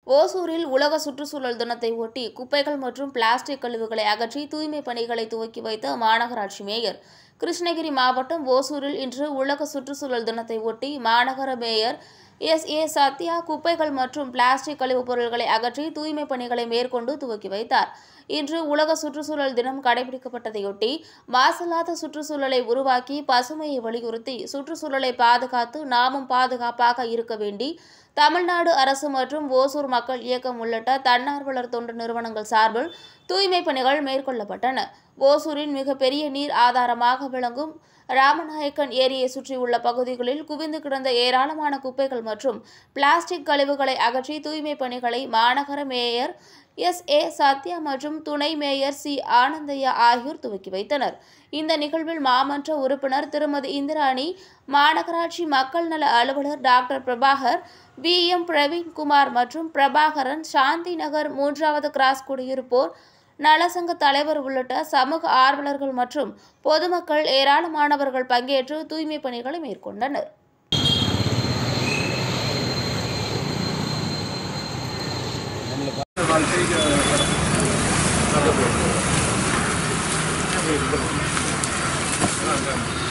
ஓசூரில் உலக சுற்றுச்சூழல் தினத்தை ஒட்டி குப்பைகள் மற்றும் பிளாஸ்டிக் கழிவுகளை அகற்றி தூய்மை பணிகளை துவக்கி வைத்த மாநகராட்சி மேயர் கிருஷ்ணகிரி மாவட்டம் ஓசூரில் இன்று உலக சுற்றுச்சூழல் தினத்தை ஒட்டி மாநகர மேயர் எஸ் ஏ சத்யா குப்பைகள் மற்றும் பிளாஸ்டிக் கழிவுப் பொருட்களை அகற்றி தூய்மை பணிகளை மேற்கொண்டு துவக்கி வைத்தார் இன்று உலக சுற்றுச்சூழல் தினம் கடைபிடிக்கப்பட்டதையொட்டி மாசில்லாத சுற்றுச்சூழலை உருவாக்கி பசுமையை வலியுறுத்தி சுற்றுச்சூழலை பாதுகாத்து நாமும் பாதுகாப்பாக இருக்க வேண்டி தமிழ்நாடு அரசு மற்றும் ஓசூர் மக்கள் இயக்கம் உள்ளிட்ட தன்னார்வலர் தொண்டு நிறுவனங்கள் சார்பில் தூய்மை பணிகள் மேற்கொள்ளப்பட்டன ஓசூரின் மிகப்பெரிய நீர் ஆதாரமாக விளங்கும் ராமநாயக்கன் ஏரியை சுற்றியுள்ள பகுதிகளில் குவிந்து கிடந்த ஏராளமான குப்பைகள் மற்றும் பிளாஸ்டிக் கழிவுகளை அகற்றி தூய்மை பணிகளை மாநகர மேயர் எஸ் ஏ சத்யா மற்றும் துணை மேயர் சி ஆனந்தையா ஆகியோர் துவக்கி வைத்தனர் இந்த நிகழ்வில் மாமன்ற உறுப்பினர் திருமதி இந்திராணி மாநகராட்சி மக்கள் நல அலுவலர் doctor Prabhakar V M Praveenkumar மற்றும் பிரபாகரன் சாந்தி நகர் மூன்றாவது கிராஸ் குடியிருப்போர் நலசங்க தலைவர் உள்ளிட்ட சமூக ஆர்வலர்கள் மற்றும் பொதுமக்கள் ஏராளமானவர்கள் பங்கேற்று தூய்மை பணிகளை மேற்கொண்டனர் வாழ்க்கை